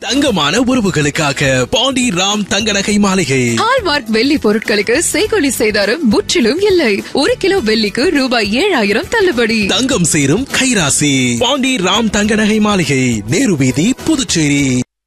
தங்கமான உறவுகளுக்காக பாண்டி ராம் தங்க நகை மாளிகை ஹால்மார்க் வெள்ளி பொருட்களுக்கு செய்கொலி செய்தாரும் முற்றிலும் இல்லை ஒரு கிலோ வெள்ளிக்கு ரூபாய் ஏழாயிரம் தள்ளுபடி தங்கம் சேரும் கைராசி பாண்டி ராம் தங்க நகை மாளிகை நேரு வீதி Puducherry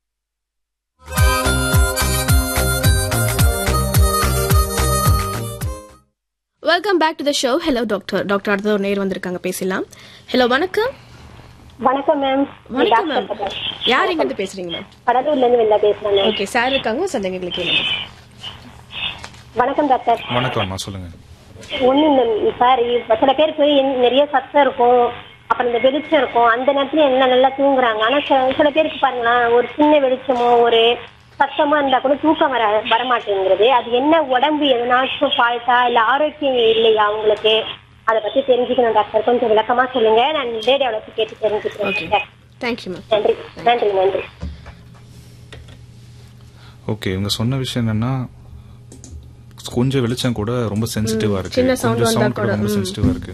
welcome back to the show hello doctor doctor அடுத்த ஒரு நேர் வந்திருக்காங்க பேசலாம் ஹலோ வணக்கம் வணக்கம் மேம் வணக்கம் மேம் யார் எங்க இருந்து பேசுறீங்க மேம் கடலூர்ல இருந்து வெளில பேசுறேன் மேம் ஓகே சார் இருக்காங்க சந்தேகங்களை கேளுங்க வணக்கம் டாக்டர் வணக்கம்மா சொல்லுங்க ஒண்ணு இல்ல சார் இப்ப சில பேருக்கு என்- நிறைய சத்தம் இருக்கும் அப்புறம் இந்த வெளிச்சம் இருக்கும் அந்த நேரத்துல என்ன நல்லா தூங்குறாங்க ஆனா சில சில பேருக்கு பாருங்களேன் ஒரு சின்ன வெளிச்சமோ ஒரு சத்தமா இருந்தா கூட தூக்கம் வர வரமாட்டேங்கிறது அது என்ன உடம்பு எதனாச்சும் ஃபால்ட்டா இல்ல ஆரோக்கியம் இல்லையா அவங்களுக்கு அதை பத்தி தெரிஞ்சுக்கணும் டாக்டர் கொஞ்சம் விளக்கமா சொல்லுங்க நான் ரேடியோல வச்சு கேட்டு தெரிஞ்சுக்கிறேன் டாக்டர். தேங்க்யூ மேம் நன்றி நன்றி நன்றி ஓகே இவங்க சொன்ன விஷயம் என்னன்னா கொஞ்சம் வெளிச்சம் கூட ரொம்ப சென்சிட்டிவா இருக்கு சின்ன sound கொஞ்சம் வந்தா சவுண்ட் கூட கூட, ரொம்ப ம். சென்சிட்டிவா இருக்கு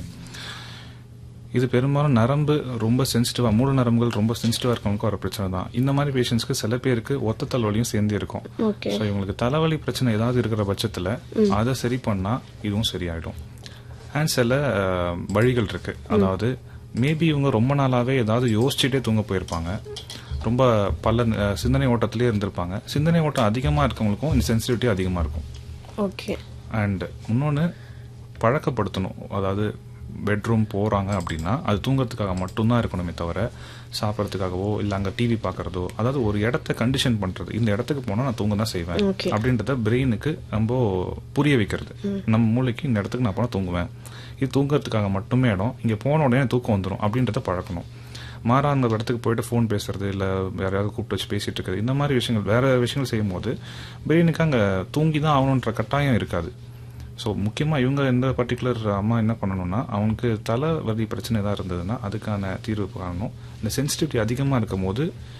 இது பெரும்பாலும் நரம்பு ரொம்ப சென்சிட்டிவா மூல நரம்புகள் ரொம்ப சென்சிட்டிவா இருக்கவங்களுக்கு வர பிரச்சனை தான் இந்த மாதிரி பேஷண்ட்ஸ்க்கு சில பேருக்கு ஒத்த தலைவலியும் சேர்ந்து இருக்கும் ஓகே ஸோ இவங்களுக்கு தலைவலி பிரச்சனை ஏதாவது இருக்கிற பட்சத்துல அதை சரி பண்ணா இதுவும் சரியாயிடும் அண்ட் சில அஹ், வழிகள் இருக்கு அதாவது மேபி இவங்க ரொம்ப நாளாவே ஏதாவது யோசிச்சுட்டே தூங்க போயிருப்பாங்க ரொம்ப பல அஹ், சிந்தனை ஓட்டத்திலே இருந்திருப்பாங்க சிந்தனை ஓட்டம் அதிகமா இருக்கவங்களுக்கும் இந்த சென்சிட்டிவிட்டி அதிகமா இருக்கும் ஓகே அண்ட் இன்னொன்று பழக்கப்படுத்தணும் அதாவது பெட்ரூம் போகிறாங்க அப்படின்னா அது தூங்குறதுக்காக மட்டும்தான் இருக்கணுமே தவிர சாப்பிட்றதுக்காகவோ இல்லை அங்கே டிவி பார்க்குறதோ அதாவது ஒரு இடத்த கண்டிஷன் பண்ணுறது இந்த இடத்துக்கு போனால் நான் தூங்க தான் செய்வேன் Okay. அப்படின்றத பிரெயினுக்கு ரொம்ப புரிய வைக்கிறது நம்ம மூளைக்கு இந்த இடத்துக்கு நான் போனால் தூங்குவேன் இது தூங்குறதுக்காக மட்டுமே இடம் இங்கே போன உடனே தூக்கம் வந்துடும் அப்படின்றத பழக்கணும் மாறா அந்த இடத்துக்கு போயிட்டு ஃபோன் பேசுறது இல்லை யாரையாவது கூப்பிட்டு வச்சு பேசிட்டு இருக்கிறது இந்த மாதிரி விஷயங்கள் வேற விஷயங்கள் செய்யும் போது பிரெயினுக்கு அங்கே தூங்கி தான் ஆகணுன்ற கட்டாயம் இருக்காது ஸோ முக்கியமாக இவங்க இந்த பர்டிகுலர் அம்மா என்ன பண்ணணும்னா அவங்களுக்கு தலை வலி பிரச்சனை ஏதாவது இருந்ததுன்னா அதுக்கான தீர்வு காணணும் இந்த சென்சிட்டிவிட்டி அதிகமாக இருக்கும் போது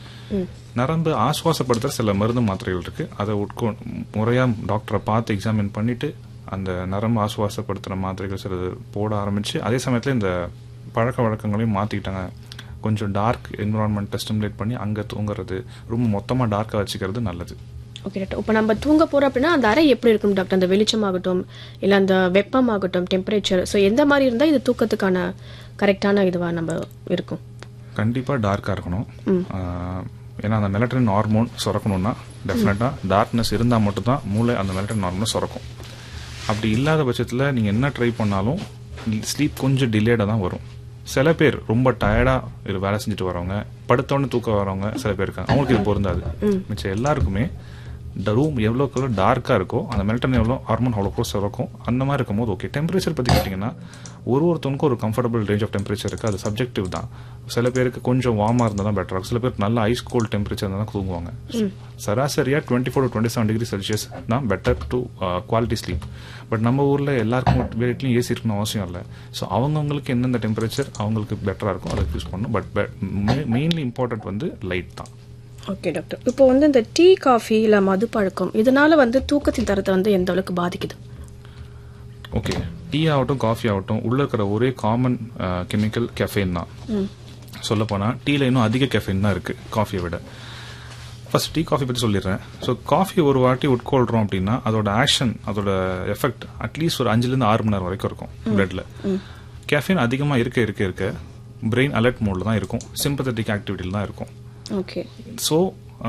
நரம்பு ஆசுவாசப்படுத்துற சில மருந்து மாத்திரைகள் இருக்கு அதை உட்கொ முறையாக டாக்டரை பார்த்து எக்ஸாமின் பண்ணிட்டு அந்த நரம்பு ஆசுவாசப்படுத்துகிற மாத்திரைகள் சிலது போட ஆரம்பிச்சு அதே சமயத்தில் இந்த பழக்க வழக்கங்களையும் மாற்றிக்கிட்டாங்க கொஞ்சம் டார்க் என்விரான்மெண்ட்டை ஸ்டிமுலேட் பண்ணி அங்கே தூங்குறது ரொம்ப மொத்தமாக டார்க்காக வச்சுக்கிறது நல்லது ஓகே டாக்டர் இப்போ நம்ம தூங்க போறோம் அப்படின்னா அந்த அறை எப்படி இருக்கும் டாக்டர் அந்த வெளிச்சமாகட்டும் இல்ல அந்த வெப்பமாகட்டும் டெம்பரேச்சர் ஸோ எந்த மாதிரி இருந்தா இது தூக்கத்துக்கான கரெக்டான இதுவா நம்ம இருக்கும் கண்டிப்பாக டார்க்காக இருக்கணும் ஆஹ், ஏன்னா அந்த மெலட்டரின் ஹார்மோன் சுரக்கணும்னா டெஃபினட்டாக டார்க்னஸ் இருந்தால் மட்டும்தான் மூளை அந்த மெலட்டரின் ஹார்மோனை சுரக்கும் அப்படி இல்லாத பட்சத்தில் நீங்கள் என்ன ட்ரை பண்ணாலும் ஸ்லீப் கொஞ்சம் டிலேடாக தான் வரும் சில பேர் ரொம்ப டயர்டாக இது வேலை செஞ்சுட்டு வரவங்க படுத்தோடனே தூக்கம் வரவங்க சில பேர் இருக்காங்க அவங்களுக்கு இது பொருந்தாது மிச்சம் எல்லாருக்குமே ரூம் எவ்வளோக்கு எவ்வளோ டார்க்காக இருக்கோ அந்த மெல்டன் எவ்வளோ ஹார்மோன் அவ்வளோ சுரக்கும் அந்த மாதிரி இருக்கும்போது ஓகே டெம்பரேச்சர் பற்றி கேட்டிங்கன்னா ஒரு ஒருத்தவனுக்கும் ஒரு கம்ஃபர்டபுள் ரேஞ்ச் ஆஃப் டெம்பரேச்சர் இருக்குது அது சப்ஜெக்டிவ் தான் சில பேருக்கு கொஞ்சம் வார்மாக இருந்தால் தான் பெட்டராக இருக்கும் சில பேருக்கு நல்ல ஐஸ் கோல்ட் டெம்பரேச்சர் இருந்தால் தான் தூங்குவாங்க சராசரியாக twenty four to twenty seven degree Celsius தான் better to quality sleep but நம்ம ஊரில் எல்லாருக்கும் வீட்லையும் ஏசி இருக்கணும் அவசியம் இல்லை ஸோ அவங்கவுங்களுக்கு எந்தெந்த டெம்பரேச்சர் அவங்களுக்கு பெட்டராக இருக்கும் அதை யூஸ் பண்ணணும் பட் மெயின்லி இம்பார்ட்டன்ட் வந்து லைட் தான் ஓகே டாக்டர் இப்போ வந்து இந்த டீ காஃபி இல்ல மது பழக்கம் இதனால வந்து தூக்கத்தின் தரத்தை வந்து எந்த அளவுக்கு பாதிக்குது ஓகே டீ ஆகட்டும் காஃபி ஆகட்டும் உள்ள இருக்கிற ஒரே காமன் கெமிக்கல் கெஃபைன் தான் சொல்ல போனா டீல இன்னும் அதிக கெஃபைன் தான் இருக்கு காஃபியை விட ஃபர்ஸ்ட் டீ காஃபி பற்றி சொல்லிடுறேன் ஸோ காஃபி ஒரு வாட்டி உட்கொள்றோம் அப்படின்னா அதோட ஆக்ஷன் அதோட எஃபெக்ட் அட்லீஸ்ட் ஒரு அஞ்சுலேருந்து ஆறு மணி நேரம் வரைக்கும் இருக்கும் பிளட்ல கெஃபைன் அதிகமாக இருக்க இருக்க இருக்க பிரெயின் அலர்ட் மோட்ல தான் இருக்கும் சிம்பத்தட்டிக் ஆக்டிவிட்டியில் தான் இருக்கும் ஓகே ஸோ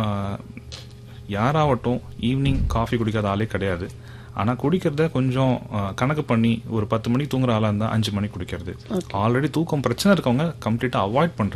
யாராகட்டும் ஈவினிங் காஃபி குடிக்காத ஆளே கிடையாது ஆனால் குடிக்கிறத கொஞ்சம் ஆஹ், கணக்கு பண்ணி ஒரு பத்து மணிக்கு தூங்குற ஆளாக இருந்தால் அஞ்சு மணிக்கு குடிக்கிறது ஆல்ரெடி தூக்கம் பிரச்சனை இருக்கவங்க கம்ப்ளீட்டாக அவாய்ட் பண்ணுறது